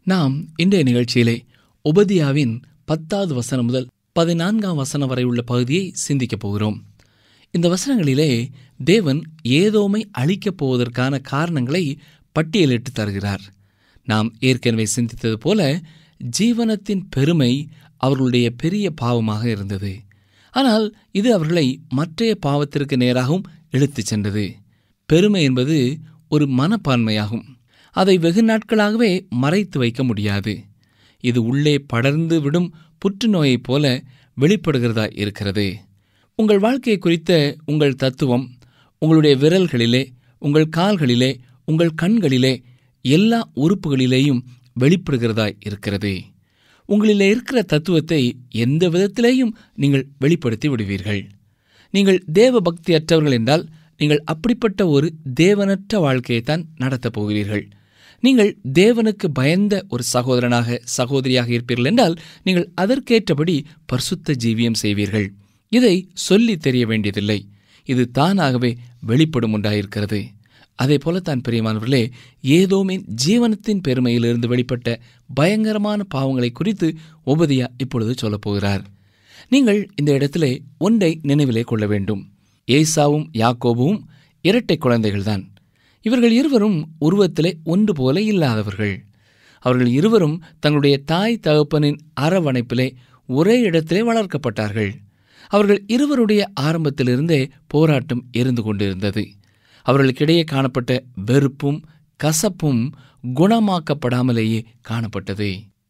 நாம் இன்றைய நிகழ்ச்சியிலே உபதியாவின் பத்தாவது வசனம் முதல் பதினான்காம் வசனம் வரை உள்ள பகுதியை சிந்திக்கப் போகிறோம் இந்த வசனங்களிலே தேவன் ஏதோமை அழிக்கப் போவதற்கான காரணங்களை பட்டியலிட்டு தருகிறார் நாம் ஏற்கனவே சிந்தித்தது போல ஜீவனத்தின் பெருமை அவர்களுடைய பெரிய பாவமாக இருந்தது ஆனால் இது அவர்களை மற்றைய பாவத்திற்கு நேராகவும் இழுத்துச் சென்றது பெருமை என்பது ஒரு மனப்பான்மையாகும் அதை வெகு நாட்களாகவே மறைத்து வைக்க முடியாது இது உள்ளே படர்ந்து விடும் புற்றுநோயைப் போல வெளிப்படுகிறதா இருக்கிறது உங்கள் வாழ்க்கை குறித்த உங்கள் தத்துவம் உங்களுடைய விரல்களிலே உங்கள் கால்களிலே உங்கள் கண்களிலே எல்லா உறுப்புகளிலேயும் வெளிப்படுகிறதா இருக்கிறது உங்களிலே இருக்கிற தத்துவத்தை எந்த விதத்திலேயும் நீங்கள் வெளிப்படுத்தி விடுவீர்கள் நீங்கள் தேவ பக்தி அற்றவர்கள் என்றால் நீங்கள் அப்படிப்பட்ட ஒரு தேவனற்ற வாழ்க்கையைத்தான் நடத்தப் போகிறீர்கள் நீங்கள் தேவனுக்கு பயந்த ஒரு சகோதரனாக சகோதரியாக இருப்பீர்கள் என்றால் நீங்கள் அதற்கேற்றபடி பரிசுத்த ஜீவியம் செய்வீர்கள் இதை சொல்லி தெரிய வேண்டியதில்லை இது தானாகவே வெளிப்படும் உண்டாயிருக்கிறது அதே போலத்தான் பிரியமானவர்களே ஏதோமின் ஜீவனத்தின் பெருமையிலிருந்து வெளிப்பட்ட பயங்கரமான பாவங்களை குறித்து உபதியா இப்பொழுது சொல்லப் போகிறார் நீங்கள் இந்த இடத்திலே ஒன்றை நினைவிலே கொள்ள வேண்டும் ஏசாவும் யாக்கோபும் இரட்டை குழந்தைகள்தான் இவர்கள் இருவரும் உருவத்திலே ஒன்று போல இல்லாதவர்கள் அவர்கள் இருவரும் தங்களுடைய தாய் தகப்பனின் அரவணைப்பிலே ஒரே இடத்திலே வளர்க்கப்பட்டார்கள் அவர்கள் இருவருடைய ஆரம்பத்திலிருந்தே போராட்டம் எரிந்து கொண்டிருந்தது அவர்களுக்கிடையே காணப்பட்ட வெறுப்பும் கசப்பும் குணமாக்கப்படாமலேயே காணப்பட்டது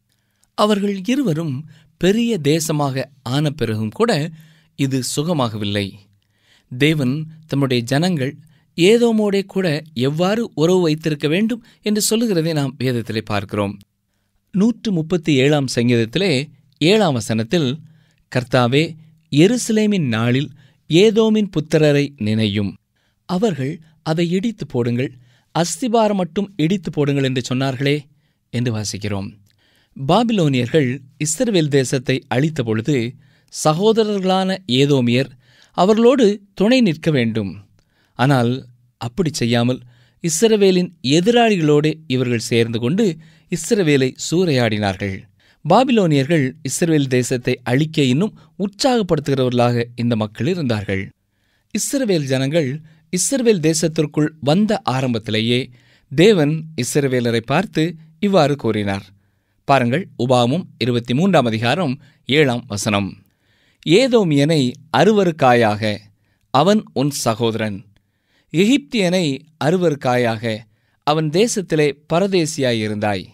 அவர்கள் இருவரும் பெரிய தேசமாக ஆன பிறகும் கூட இது சுகமாகவில்லை தேவன் தம்முடைய ஜனங்கள் ஏதோமோடே கூட எவ்வாறு உறவு வைத்திருக்க வேண்டும் என்று சொல்லுகிறதை நாம் வேதத்திலே பார்க்கிறோம் நூற்று முப்பத்தி ஏழாம் சங்கீதத்திலே ஏழாம் வசனத்தில் கர்த்தாவே எருசலேமின் நாளில் ஏதோமின் புத்திரரை நினையும் அவர்கள் அதை இடித்து போடுங்கள் அஸ்திபாரம் மட்டும் இடித்து போடுங்கள் என்று சொன்னார்களே என்று வாசிக்கிறோம் பாபிலோனியர்கள் இஸ்ரவேல் தேசத்தை அழித்த பொழுது சகோதரர்களான ஏதோமியர் அவர்களோடு துணை நிற்க வேண்டும் ஆனால் அப்படி செய்யாமல் இஸ்ரவேலின் எதிராளிகளோடு இவர்கள் சேர்ந்து கொண்டு இஸ்ரவேலை சூறையாடினார்கள் பாபிலோனியர்கள் இஸ்ரவேல் தேசத்தை அழிக்க இன்னும் உற்சாகப்படுத்துகிறவர்களாக இந்த மக்கள் இருந்தார்கள் இஸ்ரவேல் ஜனங்கள் இஸ்ரவேல் தேசத்திற்குள் வந்த ஆரம்பத்திலேயே தேவன் இஸ்ரவேலரை பார்த்து இவ்வாறு கூறினார் பாருங்கள் உபாமும் இருபத்தி மூன்றாம் அதிகாரம் ஏழாம் வசனம் ஏதோமியனை அருவருக்காயாக அவன் உன் சகோதரன் எகிப்தியனை அருவருக்காயாக அவன் தேசத்திலே பரதேசியாயிருந்தாய்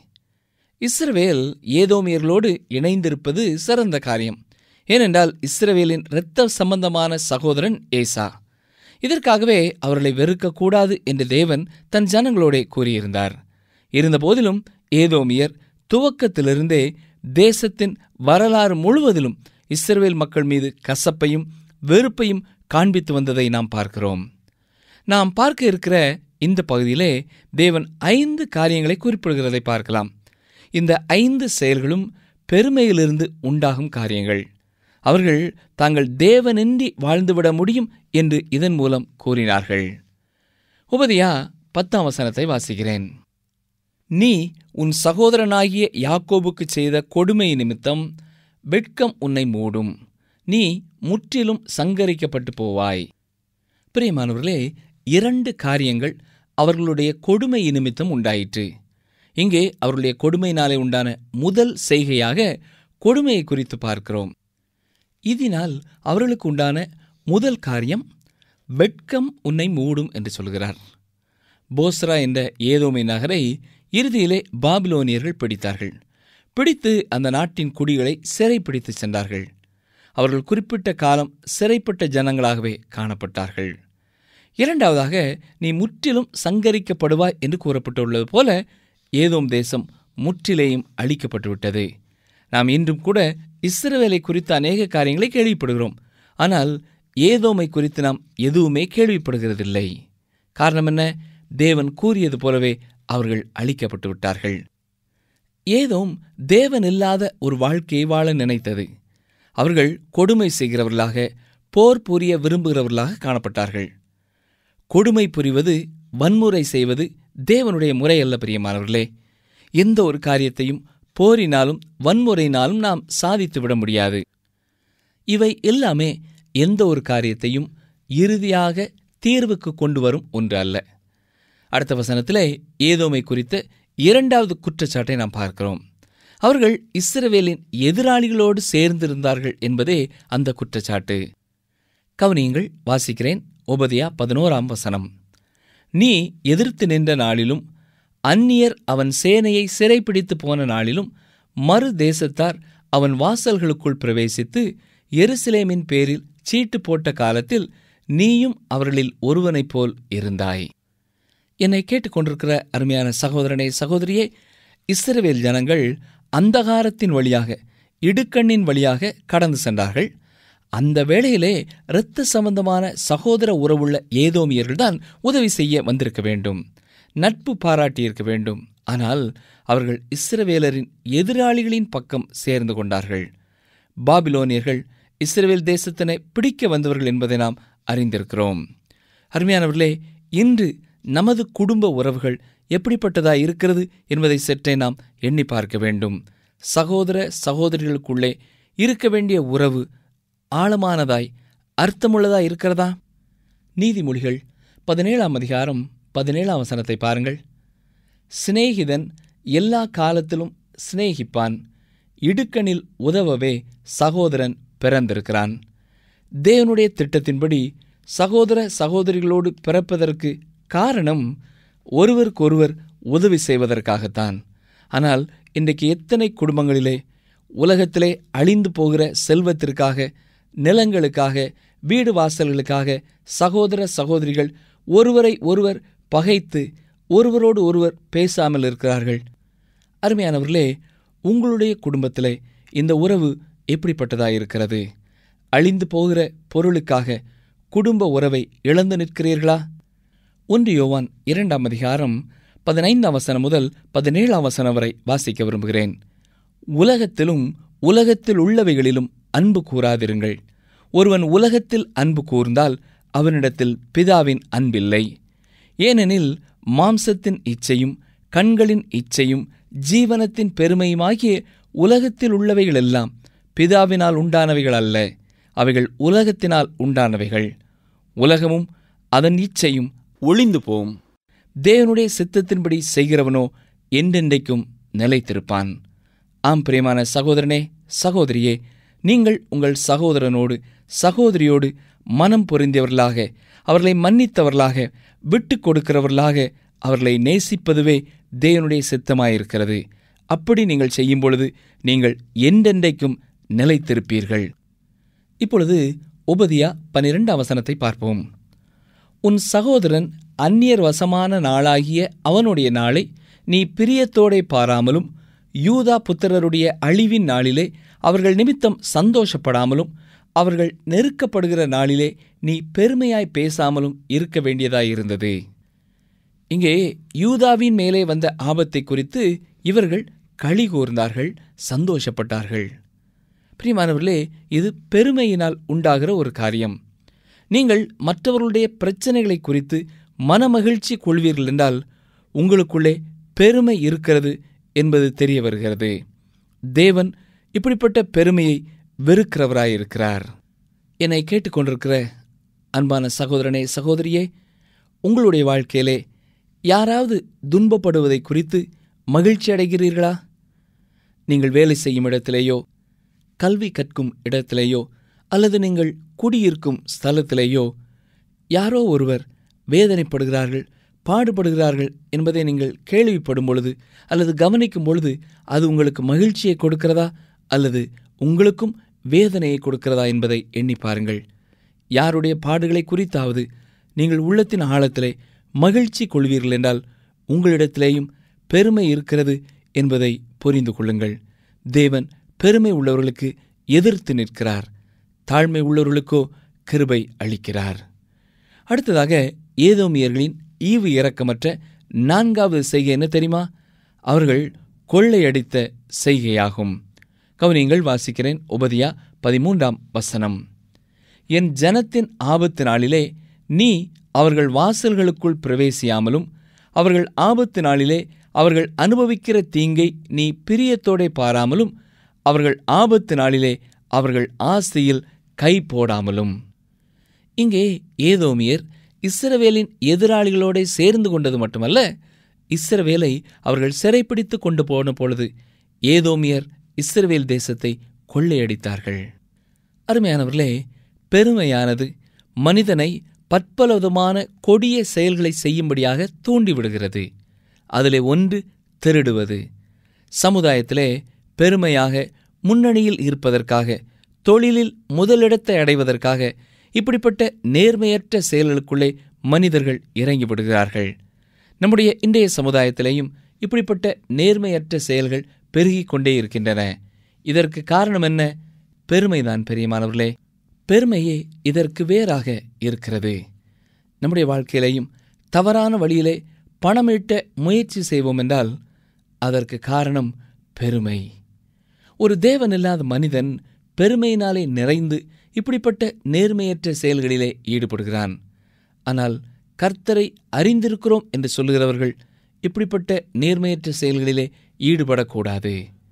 இஸ்ரவேல் ஏதோமியர்களோடு இணைந்திருப்பது சிறந்த காரியம் ஏனென்றால் இஸ்ரவேலின் இரத்த சம்பந்தமான சகோதரன் ஏசா இதற்காகவே அவர்களை வெறுக்கக்கூடாது என்று தேவன் தன் ஜனங்களோடே கூறியிருந்தார் இருந்தபோதிலும் ஏதோமியர் துவக்கத்திலிருந்தே தேசத்தின் வரலாறு முழுவதிலும் இஸ்ரவேல் மக்கள் மீது கசப்பையும் வெறுப்பையும் காண்பித்து வந்ததை நாம் பார்க்கிறோம் நாம் பார்க்க இருக்கிற இந்த பகுதியிலே தேவன் ஐந்து காரியங்களை குறிப்பிடுகிறதை பார்க்கலாம் இந்த ஐந்து செயல்களும் பெருமையிலிருந்து உண்டாகும் காரியங்கள் அவர்கள் தாங்கள் தேவனின்றி வாழ்ந்துவிட முடியும் என்று இதன் மூலம் கூறினார்கள் உபதியா பத்தாம் வசனத்தை வாசிக்கிறேன் நீ உன் சகோதரனாகிய யாக்கோபுக்கு செய்த கொடுமை நிமித்தம் வெட்கம் உன்னை மூடும் நீ முற்றிலும் சங்கரிக்கப்பட்டு போவாய் பிரியமானவர்களே இரண்டு காரியங்கள் அவர்களுடைய கொடுமை நிமித்தம் உண்டாயிற்று இங்கே அவர்களுடைய கொடுமையினாலே உண்டான முதல் செய்கையாக கொடுமையை குறித்து பார்க்கிறோம் இதனால் அவர்களுக்கு உண்டான முதல் காரியம் வெட்கம் உன்னை மூடும் என்று சொல்கிறார் போஸ்ரா என்ற ஏதோமை நகரை இறுதியிலே பாபிலோனியர்கள் பிடித்தார்கள் பிடித்து அந்த நாட்டின் குடிகளை சிறைப்பிடித்து சென்றார்கள் அவர்கள் குறிப்பிட்ட காலம் சிறைப்பட்ட ஜனங்களாகவே காணப்பட்டார்கள் இரண்டாவதாக நீ முற்றிலும் சங்கரிக்கப்படுவாய் என்று கூறப்பட்டுள்ளது போல ஏதோம் தேசம் முற்றிலேயும் அழிக்கப்பட்டுவிட்டது நாம் இன்றும் கூட இஸ்ரவேலை குறித்த அநேக காரியங்களை கேள்விப்படுகிறோம் ஆனால் ஏதோமை குறித்து நாம் எதுவுமே கேள்விப்படுகிறதில்லை காரணம் என்ன தேவன் கூறியது போலவே அவர்கள் அழிக்கப்பட்டு விட்டார்கள் ஏதோம் தேவன் இல்லாத ஒரு வாழ்க்கையை வாழ நினைத்தது அவர்கள் கொடுமை செய்கிறவர்களாக போர் புரிய விரும்புகிறவர்களாக காணப்பட்டார்கள் கொடுமை புரிவது வன்முறை செய்வது தேவனுடைய முறை அல்ல பிரியமானவர்களே எந்த ஒரு காரியத்தையும் போரினாலும் வன்முறையினாலும் நாம் சாதித்து விட முடியாது இவை எல்லாமே எந்த ஒரு காரியத்தையும் இறுதியாக தீர்வுக்கு கொண்டு வரும் ஒன்று அல்ல அடுத்த வசனத்திலே ஏதோமை குறித்த இரண்டாவது குற்றச்சாட்டை நாம் பார்க்கிறோம் அவர்கள் இஸ்ரவேலின் எதிராளிகளோடு சேர்ந்திருந்தார்கள் என்பதே அந்த குற்றச்சாட்டு கவனியங்கள் வாசிக்கிறேன் உபதியா பதினோராம் வசனம் நீ எதிர்த்து நின்ற நாளிலும் அந்நியர் அவன் சேனையை சிறைப்பிடித்து போன நாளிலும் மறு தேசத்தார் அவன் வாசல்களுக்குள் பிரவேசித்து எருசலேமின் பேரில் சீட்டு போட்ட காலத்தில் நீயும் அவர்களில் ஒருவனைப் போல் இருந்தாய் என்னை கேட்டுக்கொண்டிருக்கிற அருமையான சகோதரனே சகோதரியே இஸ்ரவேல் ஜனங்கள் அந்தகாரத்தின் வழியாக இடுக்கண்ணின் வழியாக கடந்து சென்றார்கள் அந்த வேளையிலே இரத்த சம்பந்தமான சகோதர உறவுள்ள ஏதோமியர்கள்தான் உதவி செய்ய வந்திருக்க வேண்டும் நட்பு பாராட்டியிருக்க வேண்டும் ஆனால் அவர்கள் இஸ்ரவேலரின் எதிராளிகளின் பக்கம் சேர்ந்து கொண்டார்கள் பாபிலோனியர்கள் இஸ்ரவேல் தேசத்தினை பிடிக்க வந்தவர்கள் என்பதை நாம் அறிந்திருக்கிறோம் அருமையானவர்களே இன்று நமது குடும்ப உறவுகள் எப்படிப்பட்டதாய் இருக்கிறது என்பதை சற்றே நாம் எண்ணி பார்க்க வேண்டும் சகோதர சகோதரிகளுக்குள்ளே இருக்க வேண்டிய உறவு ஆழமானதாய் அர்த்தமுள்ளதாய் இருக்கிறதா நீதிமொழிகள் பதினேழாம் அதிகாரம் பதினேழாம் வசனத்தை பாருங்கள் சிநேகிதன் எல்லா காலத்திலும் சிநேகிப்பான் இடுக்கணில் உதவவே சகோதரன் பிறந்திருக்கிறான் தேவனுடைய திட்டத்தின்படி சகோதர சகோதரிகளோடு பிறப்பதற்கு காரணம் ஒருவருக்கொருவர் உதவி செய்வதற்காகத்தான் ஆனால் இன்றைக்கு எத்தனை குடும்பங்களிலே உலகத்திலே அழிந்து போகிற செல்வத்திற்காக நிலங்களுக்காக வீடு வாசல்களுக்காக சகோதர சகோதரிகள் ஒருவரை ஒருவர் பகைத்து ஒருவரோடு ஒருவர் பேசாமல் இருக்கிறார்கள் அருமையானவர்களே உங்களுடைய குடும்பத்திலே இந்த உறவு எப்படிப்பட்டதாக இருக்கிறது அழிந்து போகிற பொருளுக்காக குடும்ப உறவை இழந்து நிற்கிறீர்களா ஒன்று யோவான் இரண்டாம் அதிகாரம் பதினைந்தாம் வசனம் முதல் பதினேழாம் வசனம் வரை வாசிக்க விரும்புகிறேன் உலகத்திலும் உலகத்தில் உள்ளவைகளிலும் அன்பு கூறாதிருங்கள் ஒருவன் உலகத்தில் அன்பு கூர்ந்தால் அவனிடத்தில் பிதாவின் அன்பில்லை ஏனெனில் மாம்சத்தின் இச்சையும் கண்களின் இச்சையும் ஜீவனத்தின் பெருமையுமாகிய உலகத்தில் உள்ளவைகளெல்லாம் பிதாவினால் உண்டானவைகள் அல்ல அவைகள் உலகத்தினால் உண்டானவைகள் உலகமும் அதன் இச்சையும் ஒளிந்து போம் தேவனுடைய சித்தத்தின்படி செய்கிறவனோ என்றென்றைக்கும் நிலைத்திருப்பான் ஆம் பிரியமான சகோதரனே சகோதரியே நீங்கள் உங்கள் சகோதரனோடு சகோதரியோடு மனம் பொருந்தியவர்களாக அவர்களை மன்னித்தவர்களாக விட்டு கொடுக்கிறவர்களாக அவர்களை நேசிப்பதுவே தேவனுடைய சித்தமாயிருக்கிறது அப்படி நீங்கள் செய்யும் பொழுது நீங்கள் என்றென்றைக்கும் நிலைத்திருப்பீர்கள் இப்பொழுது உபதியா பனிரெண்டாம் வசனத்தை பார்ப்போம் உன் சகோதரன் அந்நியர் வசமான நாளாகிய அவனுடைய நாளை நீ பிரியத்தோடே பாராமலும் யூதா புத்திரருடைய அழிவின் நாளிலே அவர்கள் நிமித்தம் சந்தோஷப்படாமலும் அவர்கள் நெருக்கப்படுகிற நாளிலே நீ பெருமையாய் பேசாமலும் இருக்க வேண்டியதாயிருந்தது இங்கே யூதாவின் மேலே வந்த ஆபத்தை குறித்து இவர்கள் களி கூர்ந்தார்கள் சந்தோஷப்பட்டார்கள் பிரியமானவர்களே இது பெருமையினால் உண்டாகிற ஒரு காரியம் நீங்கள் மற்றவர்களுடைய பிரச்சனைகளை குறித்து மனமகிழ்ச்சி கொள்வீர்கள் என்றால் உங்களுக்குள்ளே பெருமை இருக்கிறது என்பது தெரிய வருகிறது தேவன் இப்படிப்பட்ட பெருமையை வெறுக்கிறவராயிருக்கிறார் என்னை கேட்டுக்கொண்டிருக்கிற அன்பான சகோதரனே சகோதரியே உங்களுடைய வாழ்க்கையிலே யாராவது துன்பப்படுவதை குறித்து மகிழ்ச்சி அடைகிறீர்களா நீங்கள் வேலை செய்யும் இடத்திலேயோ கல்வி கற்கும் இடத்திலேயோ அல்லது நீங்கள் குடியிருக்கும் ஸ்தலத்திலேயோ யாரோ ஒருவர் வேதனைப்படுகிறார்கள் பாடுபடுகிறார்கள் என்பதை நீங்கள் கேள்விப்படும் பொழுது அல்லது கவனிக்கும் பொழுது அது உங்களுக்கு மகிழ்ச்சியை கொடுக்கிறதா அல்லது உங்களுக்கும் வேதனையை கொடுக்கிறதா என்பதை எண்ணி பாருங்கள் யாருடைய பாடுகளை குறித்தாவது நீங்கள் உள்ளத்தின் ஆழத்திலே மகிழ்ச்சி கொள்வீர்கள் என்றால் உங்களிடத்திலேயும் பெருமை இருக்கிறது என்பதை புரிந்து கொள்ளுங்கள் தேவன் பெருமை உள்ளவர்களுக்கு எதிர்த்து நிற்கிறார் தாழ்மை உள்ளவர்களுக்கோ கிருபை அளிக்கிறார் அடுத்ததாக ஏதோமியர்களின் ஈவு இறக்கமற்ற நான்காவது செய்கை என்ன தெரியுமா அவர்கள் கொள்ளையடித்த செய்கையாகும் கவனியங்கள் வாசிக்கிறேன் உபதியா பதிமூன்றாம் வசனம் என் ஜனத்தின் ஆபத்து நாளிலே நீ அவர்கள் வாசல்களுக்குள் பிரவேசியாமலும் அவர்கள் ஆபத்து நாளிலே அவர்கள் அனுபவிக்கிற தீங்கை நீ பிரியத்தோடே பாராமலும் அவர்கள் ஆபத்து நாளிலே அவர்கள் ஆசையில் கை போடாமலும் இங்கே ஏதோமியர் இஸ்ரவேலின் எதிராளிகளோட சேர்ந்து கொண்டது மட்டுமல்ல இஸ்ரவேலை அவர்கள் சிறைப்பிடித்து கொண்டு போன பொழுது ஏதோமியர் இஸ்ரவேல் தேசத்தை கொள்ளையடித்தார்கள் அருமையானவர்களே பெருமையானது மனிதனை பற்பலவிதமான கொடிய செயல்களை செய்யும்படியாக தூண்டிவிடுகிறது அதிலே ஒன்று திருடுவது சமுதாயத்திலே பெருமையாக முன்னணியில் இருப்பதற்காக தொழிலில் முதலிடத்தை அடைவதற்காக இப்படிப்பட்ட நேர்மையற்ற செயல்களுக்குள்ளே மனிதர்கள் இறங்கிவிடுகிறார்கள் நம்முடைய இன்றைய சமுதாயத்திலேயும் இப்படிப்பட்ட நேர்மையற்ற செயல்கள் பெருகிக் கொண்டே இருக்கின்றன இதற்கு காரணம் என்ன பெருமைதான் பெரியமானவர்களே பெருமையே இதற்கு வேறாக இருக்கிறது நம்முடைய வாழ்க்கையிலேயும் தவறான வழியிலே பணமீட்ட முயற்சி செய்வோம் என்றால் அதற்கு காரணம் பெருமை ஒரு தேவன் இல்லாத மனிதன் பெருமையினாலே நிறைந்து இப்படிப்பட்ட நேர்மையற்ற செயல்களிலே ஈடுபடுகிறான் ஆனால் கர்த்தரை அறிந்திருக்கிறோம் என்று சொல்லுகிறவர்கள் இப்படிப்பட்ட நேர்மையற்ற செயல்களிலே ஈடுபடக்கூடாது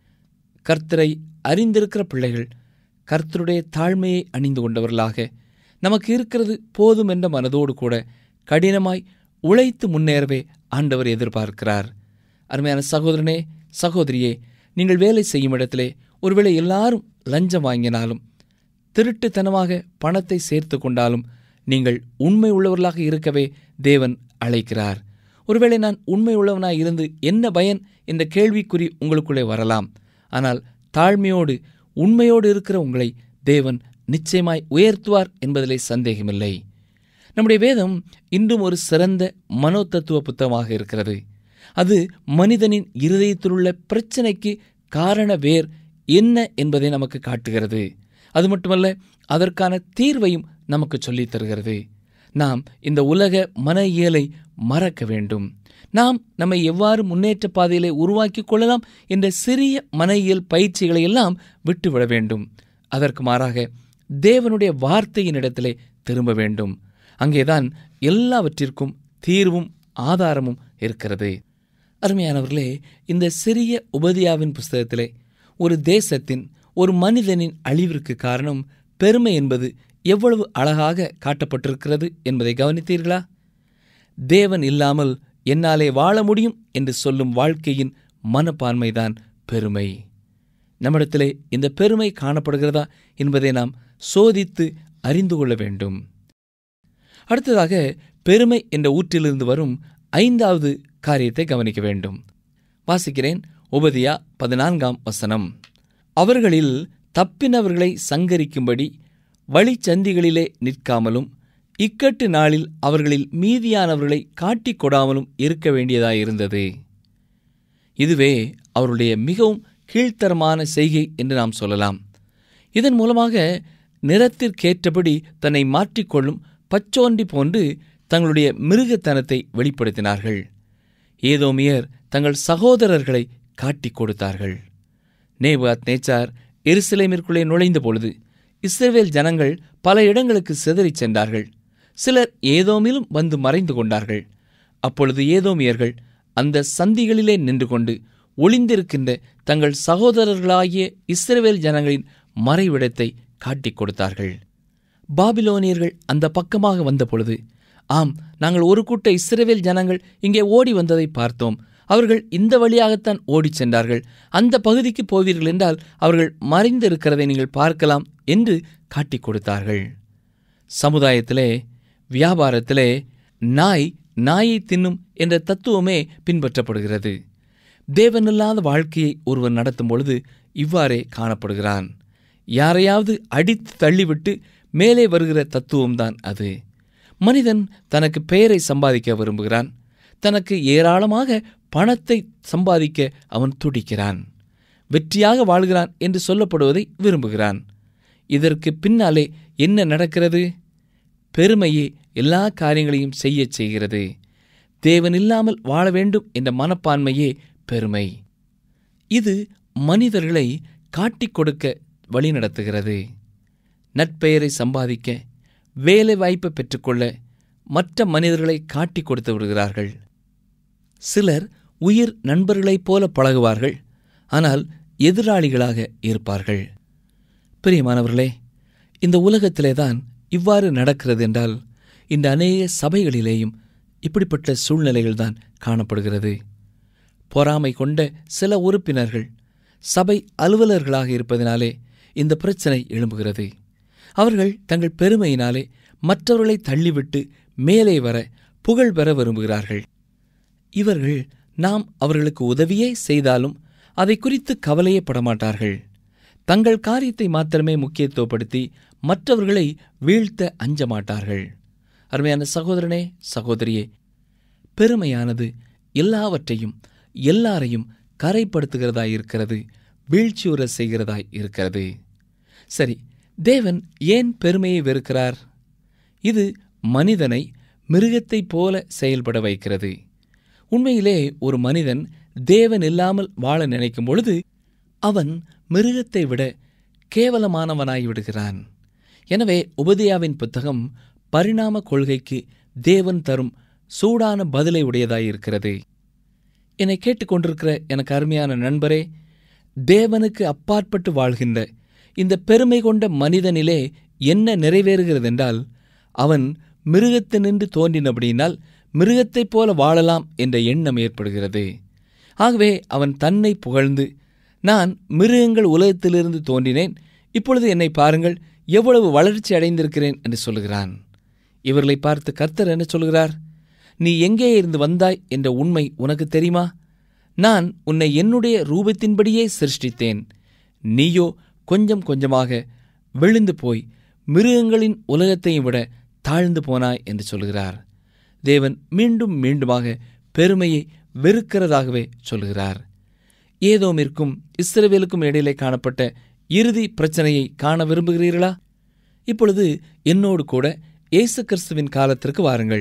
கர்த்தரை அறிந்திருக்கிற பிள்ளைகள் கர்த்தருடைய தாழ்மையை அணிந்து கொண்டவர்களாக நமக்கு இருக்கிறது போதும் என்ற மனதோடு கூட கடினமாய் உழைத்து முன்னேறவே ஆண்டவர் எதிர்பார்க்கிறார் அருமையான சகோதரனே சகோதரியே நீங்கள் வேலை செய்யும் இடத்திலே ஒருவேளை எல்லாரும் லஞ்சம் வாங்கினாலும் திருட்டுத்தனமாக பணத்தை சேர்த்து கொண்டாலும் நீங்கள் உண்மை உள்ளவர்களாக இருக்கவே தேவன் அழைக்கிறார் ஒருவேளை நான் உண்மை உள்ளவனாய் இருந்து என்ன பயன் என்ற கேள்விக்குறி உங்களுக்குள்ளே வரலாம் ஆனால் தாழ்மையோடு உண்மையோடு இருக்கிற உங்களை தேவன் நிச்சயமாய் உயர்த்துவார் என்பதிலே சந்தேகமில்லை நம்முடைய வேதம் இன்றும் ஒரு சிறந்த மனோதத்துவ புத்தகமாக இருக்கிறது அது மனிதனின் இருதயத்திலுள்ள பிரச்சனைக்கு காரண வேர் என்ன என்பதை நமக்கு காட்டுகிறது அது மட்டுமல்ல அதற்கான தீர்வையும் நமக்கு சொல்லித் தருகிறது நாம் இந்த உலக மன இயலை மறக்க வேண்டும் நாம் நம்மை எவ்வாறு முன்னேற்ற பாதையிலே உருவாக்கிக் கொள்ளலாம் என்ற சிறிய மன இயல் பயிற்சிகளை எல்லாம் விட்டுவிட வேண்டும் அதற்கு மாறாக தேவனுடைய வார்த்தையினிடத்திலே திரும்ப வேண்டும் அங்கேதான் எல்லாவற்றிற்கும் தீர்வும் ஆதாரமும் இருக்கிறது அருமையானவர்களே இந்த சிறிய உபதியாவின் புஸ்தகத்திலே ஒரு தேசத்தின் ஒரு மனிதனின் அழிவிற்கு காரணம் பெருமை என்பது எவ்வளவு அழகாக காட்டப்பட்டிருக்கிறது என்பதை கவனித்தீர்களா தேவன் இல்லாமல் என்னாலே வாழ முடியும் என்று சொல்லும் வாழ்க்கையின் மனப்பான்மைதான் பெருமை நம்மிடத்திலே இந்த பெருமை காணப்படுகிறதா என்பதை நாம் சோதித்து அறிந்து கொள்ள வேண்டும் அடுத்ததாக பெருமை என்ற ஊற்றிலிருந்து வரும் ஐந்தாவது காரியத்தை கவனிக்க வேண்டும் வாசிக்கிறேன் உபதியா பதினான்காம் வசனம் அவர்களில் தப்பினவர்களை சங்கரிக்கும்படி வழிச்சந்திகளிலே நிற்காமலும் இக்கட்டு நாளில் அவர்களில் மீதியானவர்களை காட்டிக் கொடாமலும் இருக்க வேண்டியதாயிருந்தது இதுவே அவருடைய மிகவும் கீழ்த்தரமான செய்கை என்று நாம் சொல்லலாம் இதன் மூலமாக நிறத்திற்கேற்றபடி தன்னை மாற்றிக்கொள்ளும் பச்சோண்டி போன்று தங்களுடைய மிருகத்தனத்தை வெளிப்படுத்தினார்கள் ஏதோமியர் தங்கள் சகோதரர்களை காட்டிக் கொடுத்தார்கள் நேபாத் நேச்சார் எருசலேமிற்குள்ளே நுழைந்த பொழுது இஸ்ரவேல் ஜனங்கள் பல இடங்களுக்கு சிதறிச் சென்றார்கள் சிலர் ஏதோமிலும் வந்து மறைந்து கொண்டார்கள் அப்பொழுது ஏதோமியர்கள் அந்த சந்திகளிலே நின்று கொண்டு ஒளிந்திருக்கின்ற தங்கள் சகோதரர்களாகிய இஸ்ரவேல் ஜனங்களின் மறைவிடத்தை காட்டிக் கொடுத்தார்கள் பாபிலோனியர்கள் அந்த பக்கமாக வந்த பொழுது ஆம் நாங்கள் ஒரு கூட்ட இஸ்ரவேல் ஜனங்கள் இங்கே ஓடி வந்ததை பார்த்தோம் அவர்கள் இந்த வழியாகத்தான் ஓடிச் சென்றார்கள் அந்த பகுதிக்கு போவீர்கள் என்றால் அவர்கள் மறைந்திருக்கிறதை நீங்கள் பார்க்கலாம் என்று காட்டிக் கொடுத்தார்கள் சமுதாயத்திலே வியாபாரத்திலே நாய் நாயை தின்னும் என்ற தத்துவமே பின்பற்றப்படுகிறது தேவனில்லாத வாழ்க்கையை ஒருவன் நடத்தும் பொழுது இவ்வாறே காணப்படுகிறான் யாரையாவது அடித்து தள்ளிவிட்டு மேலே வருகிற தத்துவம்தான் அது மனிதன் தனக்கு பெயரை சம்பாதிக்க விரும்புகிறான் தனக்கு ஏராளமாக பணத்தை சம்பாதிக்க அவன் துடிக்கிறான் வெற்றியாக வாழ்கிறான் என்று சொல்லப்படுவதை விரும்புகிறான் இதற்கு பின்னாலே என்ன நடக்கிறது பெருமையே எல்லா காரியங்களையும் செய்யச் செய்கிறது தேவன் இல்லாமல் வாழ வேண்டும் என்ற மனப்பான்மையே பெருமை இது மனிதர்களை காட்டிக் கொடுக்க வழிநடத்துகிறது நட்பெயரை சம்பாதிக்க வேலை வாய்ப்பை பெற்றுக்கொள்ள மற்ற மனிதர்களை காட்டிக் கொடுத்து விடுகிறார்கள் சிலர் உயிர் நண்பர்களைப் போல பழகுவார்கள் ஆனால் எதிராளிகளாக இருப்பார்கள் பிரியமானவர்களே இந்த உலகத்திலே தான் இவ்வாறு நடக்கிறது என்றால் இந்த அநேக சபைகளிலேயும் இப்படிப்பட்ட சூழ்நிலைகள் தான் காணப்படுகிறது பொறாமை கொண்ட சில உறுப்பினர்கள் சபை அலுவலர்களாக இருப்பதினாலே இந்த பிரச்சனை எழும்புகிறது அவர்கள் தங்கள் பெருமையினாலே மற்றவர்களை தள்ளிவிட்டு மேலே வர புகழ் பெற விரும்புகிறார்கள் இவர்கள் நாம் அவர்களுக்கு உதவியே செய்தாலும் அதை குறித்து கவலையே படமாட்டார்கள் தங்கள் காரியத்தை மாத்திரமே முக்கியத்துவப்படுத்தி மற்றவர்களை வீழ்த்த அஞ்ச மாட்டார்கள் அருமையான சகோதரனே சகோதரியே பெருமையானது எல்லாவற்றையும் எல்லாரையும் கரைப்படுத்துகிறதாய் இருக்கிறது வீழ்ச்சியுற செய்கிறதாய் இருக்கிறது சரி தேவன் ஏன் பெருமையை வெறுக்கிறார் இது மனிதனை மிருகத்தைப் போல செயல்பட வைக்கிறது உண்மையிலே ஒரு மனிதன் தேவன் இல்லாமல் வாழ நினைக்கும் பொழுது அவன் மிருகத்தை விட கேவலமானவனாய் விடுகிறான் எனவே உபதியாவின் புத்தகம் பரிணாம கொள்கைக்கு தேவன் தரும் சூடான பதிலை உடையதாயிருக்கிறது என்னை கேட்டுக்கொண்டிருக்கிற எனக்கு அருமையான நண்பரே தேவனுக்கு அப்பாற்பட்டு வாழ்கின்ற இந்த பெருமை கொண்ட மனிதனிலே என்ன நிறைவேறுகிறதென்றால் அவன் மிருகத்தினின்று தோன்றினபடியினால் மிருகத்தைப் போல வாழலாம் என்ற எண்ணம் ஏற்படுகிறது ஆகவே அவன் தன்னை புகழ்ந்து நான் மிருகங்கள் உலகத்திலிருந்து தோன்றினேன் இப்பொழுது என்னை பாருங்கள் எவ்வளவு வளர்ச்சி அடைந்திருக்கிறேன் என்று சொல்லுகிறான் இவர்களை பார்த்து கர்த்தர் என்ன சொல்கிறார் நீ எங்கே இருந்து வந்தாய் என்ற உண்மை உனக்கு தெரியுமா நான் உன்னை என்னுடைய ரூபத்தின்படியே சிருஷ்டித்தேன் நீயோ கொஞ்சம் கொஞ்சமாக விழுந்து போய் மிருகங்களின் உலகத்தையும் விட தாழ்ந்து போனாய் என்று சொல்கிறார் தேவன் மீண்டும் மீண்டுமாக பெருமையை வெறுக்கிறதாகவே சொல்கிறார் ஏதோமிற்கும் இஸ்ரவேலுக்கும் இடையிலே காணப்பட்ட இறுதி பிரச்சனையை காண விரும்புகிறீர்களா இப்பொழுது என்னோடு கூட இயேசு கிறிஸ்துவின் காலத்திற்கு வாருங்கள்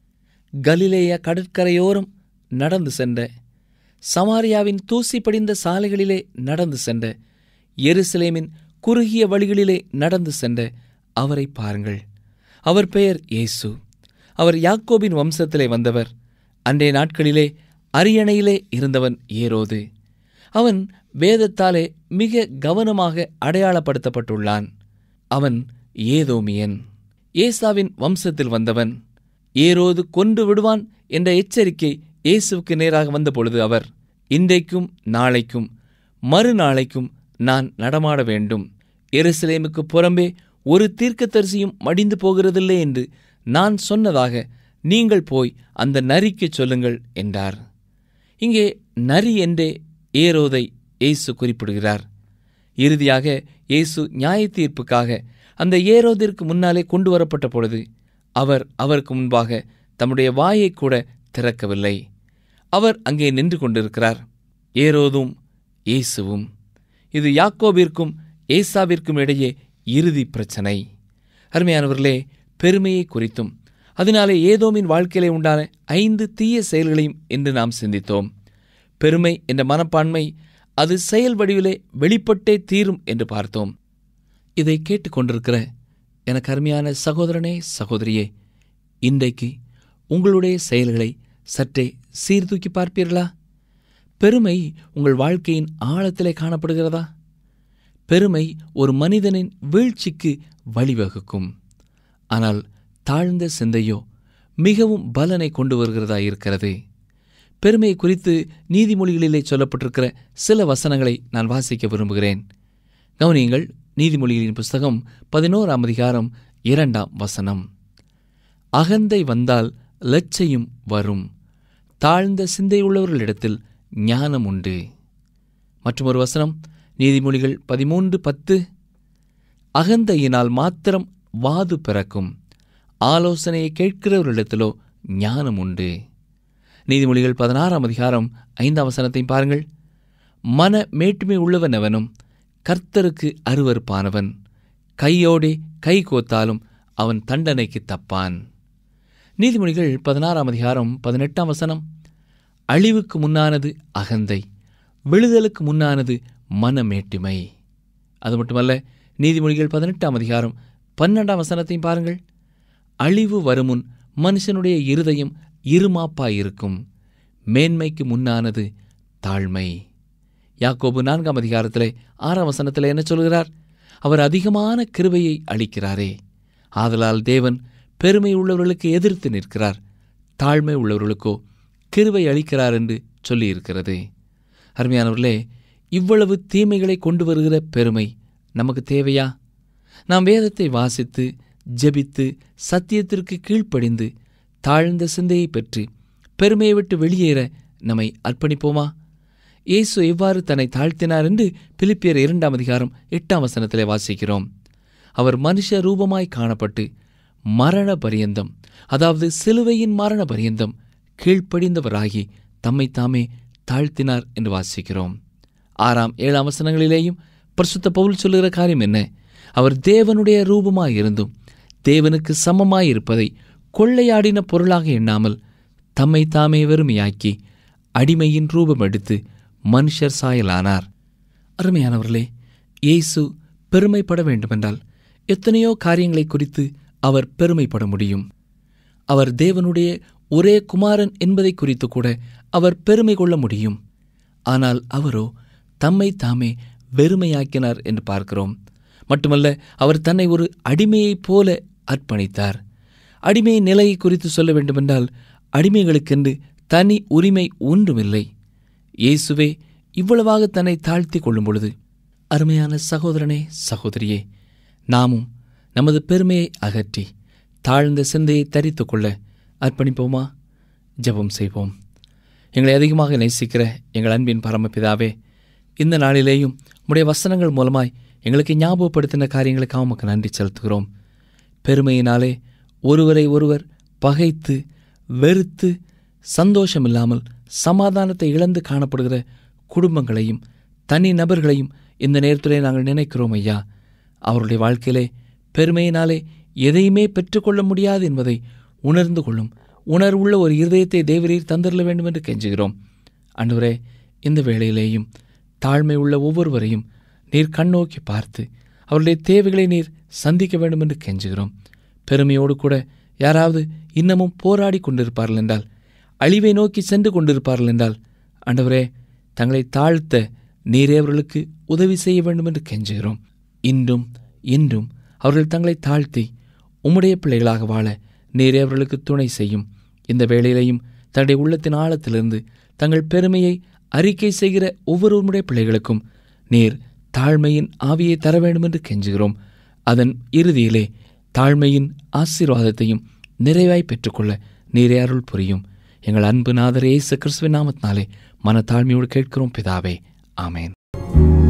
கலிலேயா கடற்கரையோரம் நடந்து சென்ற சமாரியாவின் தூசி படிந்த சாலைகளிலே நடந்து சென்ற எருசலேமின் குறுகிய வழிகளிலே நடந்து சென்ற அவரை பாருங்கள் அவர் பெயர் இயேசு அவர் யாக்கோபின் வம்சத்திலே வந்தவர் அன்றைய நாட்களிலே அரியணையிலே இருந்தவன் ஏரோது அவன் வேதத்தாலே மிக கவனமாக அடையாளப்படுத்தப்பட்டுள்ளான் அவன் ஏதோமியன் ஏசாவின் வம்சத்தில் வந்தவன் ஏரோது கொன்று விடுவான் என்ற எச்சரிக்கை இயேசுவுக்கு நேராக வந்தபொழுது அவர் இன்றைக்கும் நாளைக்கும் மறுநாளைக்கும் நான் நடமாட வேண்டும் எருசலேமுக்கு புறம்பே ஒரு தீர்க்கதரிசியும் மடிந்து போகிறதில்லை என்று நான் சொன்னதாக நீங்கள் போய் அந்த நரிக்கு சொல்லுங்கள் என்றார் இங்கே நரி என்றே ஏரோதை இயேசு குறிப்பிடுகிறார் இறுதியாக இயேசு நியாய தீர்ப்புக்காக அந்த ஏரோதிற்கு முன்னாலே கொண்டு வரப்பட்ட பொழுது அவர் அவருக்கு முன்பாக தம்முடைய வாயை கூட திறக்கவில்லை அவர் அங்கே நின்று கொண்டிருக்கிறார் ஏரோதும் இயேசுவும் இது யாக்கோபிற்கும் ஏசாவிற்கும் இடையே இறுதி பிரச்சனை அருமையானவர்களே பெருமையை குறித்தும் அதனாலே ஏதோமின் வாழ்க்கையிலே உண்டான ஐந்து தீய செயல்களையும் என்று நாம் சிந்தித்தோம் பெருமை என்ற மனப்பான்மை அது செயல் வடிவிலே வெளிப்பட்டே தீரும் என்று பார்த்தோம் இதை கேட்டுக்கொண்டிருக்கிற எனக்கு அருமையான சகோதரனே சகோதரியே இன்றைக்கு உங்களுடைய செயல்களை சற்றே சீர்தூக்கி பார்ப்பீர்களா பெருமை உங்கள் வாழ்க்கையின் ஆழத்திலே காணப்படுகிறதா பெருமை ஒரு மனிதனின் வீழ்ச்சிக்கு வழிவகுக்கும் ஆனால் தாழ்ந்த சிந்தையோ மிகவும் பலனை கொண்டு வருகிறதா இருக்கிறது பெருமை குறித்து நீதிமொழிகளிலே சொல்லப்பட்டிருக்கிற சில வசனங்களை நான் வாசிக்க விரும்புகிறேன் கவனியுங்கள் நீதிமொழிகளின் புஸ்தகம் பதினோராம் அதிகாரம் இரண்டாம் வசனம் அகந்தை வந்தால் லட்சையும் வரும் தாழ்ந்த சிந்தையுள்ளவர்களிடத்தில் ஞானம் உண்டு மற்றொரு வசனம் நீதிமொழிகள் பதிமூன்று பத்து அகந்தையினால் மாத்திரம் வாது பிறக்கும் ஆலோசனையை கேட்கிறவர்களிடத்திலோ ஞானம் உண்டு நீதிமொழிகள் பதினாறாம் அதிகாரம் ஐந்தாம் வசனத்தையும் பாருங்கள் மன மேட்டுமை உள்ளவன் அவனும் கர்த்தருக்கு அருவருப்பானவன் கையோடே கை கோத்தாலும் அவன் தண்டனைக்கு தப்பான் நீதிமொழிகள் பதினாறாம் அதிகாரம் பதினெட்டாம் வசனம் அழிவுக்கு முன்னானது அகந்தை விழுதலுக்கு முன்னானது மனமேட்டுமை அது மட்டுமல்ல நீதிமொழிகள் பதினெட்டாம் அதிகாரம் பன்னெண்டாம் வசனத்தையும் பாருங்கள் அழிவு வருமுன் மனுஷனுடைய இருதயம் இருமாப்பாயிருக்கும் மேன்மைக்கு முன்னானது தாழ்மை யாக்கோபு நான்காம் அதிகாரத்திலே ஆறாம் வசனத்தில் என்ன சொல்கிறார் அவர் அதிகமான கிருபையை அளிக்கிறாரே ஆதலால் தேவன் பெருமை உள்ளவர்களுக்கு எதிர்த்து நிற்கிறார் தாழ்மை உள்ளவர்களுக்கோ கிருபை அளிக்கிறார் என்று சொல்லியிருக்கிறது அருமையானவர்களே இவ்வளவு தீமைகளை கொண்டு வருகிற பெருமை நமக்கு தேவையா நாம் வேதத்தை வாசித்து ஜெபித்து சத்தியத்திற்கு கீழ்ப்படிந்து தாழ்ந்த சிந்தையை பெற்று பெருமையை விட்டு வெளியேற நம்மை அர்ப்பணிப்போமா இயேசு எவ்வாறு தன்னை தாழ்த்தினார் என்று பிலிப்பியர் இரண்டாம் அதிகாரம் எட்டாம் வசனத்திலே வாசிக்கிறோம் அவர் மனுஷ ரூபமாய் காணப்பட்டு மரண பரியந்தம் அதாவது சிலுவையின் மரண பரியந்தம் கீழ்ப்படிந்தவராகி தம்மை தாமே தாழ்த்தினார் என்று வாசிக்கிறோம் ஆறாம் ஏழாம் வசனங்களிலேயும் பரிசுத்த பவுல் சொல்லுகிற காரியம் என்ன அவர் தேவனுடைய ரூபமாய் இருந்தும் தேவனுக்கு சமமாய் இருப்பதை கொள்ளையாடின பொருளாக எண்ணாமல் தம்மை தாமே வெறுமையாக்கி அடிமையின் ரூபம் எடுத்து மனுஷர் சாயலானார் அருமையானவர்களே இயேசு பெருமைப்பட வேண்டுமென்றால் எத்தனையோ காரியங்களை குறித்து அவர் பெருமைப்பட முடியும் அவர் தேவனுடைய ஒரே குமாரன் என்பதை குறித்து கூட அவர் பெருமை கொள்ள முடியும் ஆனால் அவரோ தம்மை தாமே வெறுமையாக்கினார் என்று பார்க்கிறோம் மட்டுமல்ல அவர் தன்னை ஒரு அடிமையைப் போல அர்ப்பணித்தார் அடிமை நிலையை குறித்து சொல்ல வேண்டுமென்றால் அடிமைகளுக்கென்று தனி உரிமை ஒன்றுமில்லை இயேசுவே இவ்வளவாக தன்னை தாழ்த்தி கொள்ளும் பொழுது அருமையான சகோதரனே சகோதரியே நாமும் நமது பெருமையை அகற்றி தாழ்ந்த சிந்தையை தரித்து கொள்ள அர்ப்பணிப்போமா ஜெபம் செய்வோம் எங்களை அதிகமாக நேசிக்கிற எங்கள் அன்பின் பரமபிதாவே இந்த நாளிலேயும் உடைய வசனங்கள் மூலமாய் எங்களுக்கு ஞாபகப்படுத்தின காரியங்களுக்காக உமக்கு நன்றி செலுத்துகிறோம் பெருமையினாலே ஒருவரை ஒருவர் பகைத்து வெறுத்து சந்தோஷமில்லாமல் சமாதானத்தை இழந்து காணப்படுகிற குடும்பங்களையும் தனி நபர்களையும் இந்த நேரத்திலே நாங்கள் நினைக்கிறோம் ஐயா அவருடைய வாழ்க்கையிலே பெருமையினாலே எதையுமே பெற்றுக்கொள்ள முடியாது என்பதை உணர்ந்து கொள்ளும் உணர்வுள்ள ஒரு இருதயத்தை தேவரீர் தந்திரல வேண்டும் என்று கெஞ்சுகிறோம் அன்றுவரே இந்த வேளையிலேயும் தாழ்மை உள்ள ஒவ்வொருவரையும் நீர் கண்ணோக்கி பார்த்து அவருடைய தேவைகளை நீர் சந்திக்க வேண்டும் என்று கெஞ்சுகிறோம் பெருமையோடு கூட யாராவது இன்னமும் போராடி கொண்டிருப்பார்கள் என்றால் அழிவை நோக்கி சென்று கொண்டிருப்பார்கள் என்றால் ஆண்டவரே தங்களை தாழ்த்த நீரே அவர்களுக்கு உதவி செய்ய வேண்டும் என்று கெஞ்சுகிறோம் இன்றும் இன்றும் அவர்கள் தங்களை தாழ்த்தி உம்முடைய பிள்ளைகளாக வாழ நீரே அவர்களுக்கு துணை செய்யும் இந்த வேளையிலையும் தன்னுடைய உள்ளத்தின் ஆழத்திலிருந்து தங்கள் பெருமையை அறிக்கை செய்கிற ஒவ்வொரு உம்முடைய பிள்ளைகளுக்கும் நீர் தாழ்மையின் ஆவியை தர வேண்டும் என்று கெஞ்சுகிறோம் அதன் இறுதியிலே தாழ்மையின் ஆசீர்வாதத்தையும் நிறைவாய் பெற்றுக்கொள்ள நீரே அருள் புரியும் எங்கள் அன்பு நாதரே இயேசு கிறிஸ்துவின் நாமத்தினாலே மன தாழ்மையோடு கேட்கிறோம் பிதாவே ஆமேன்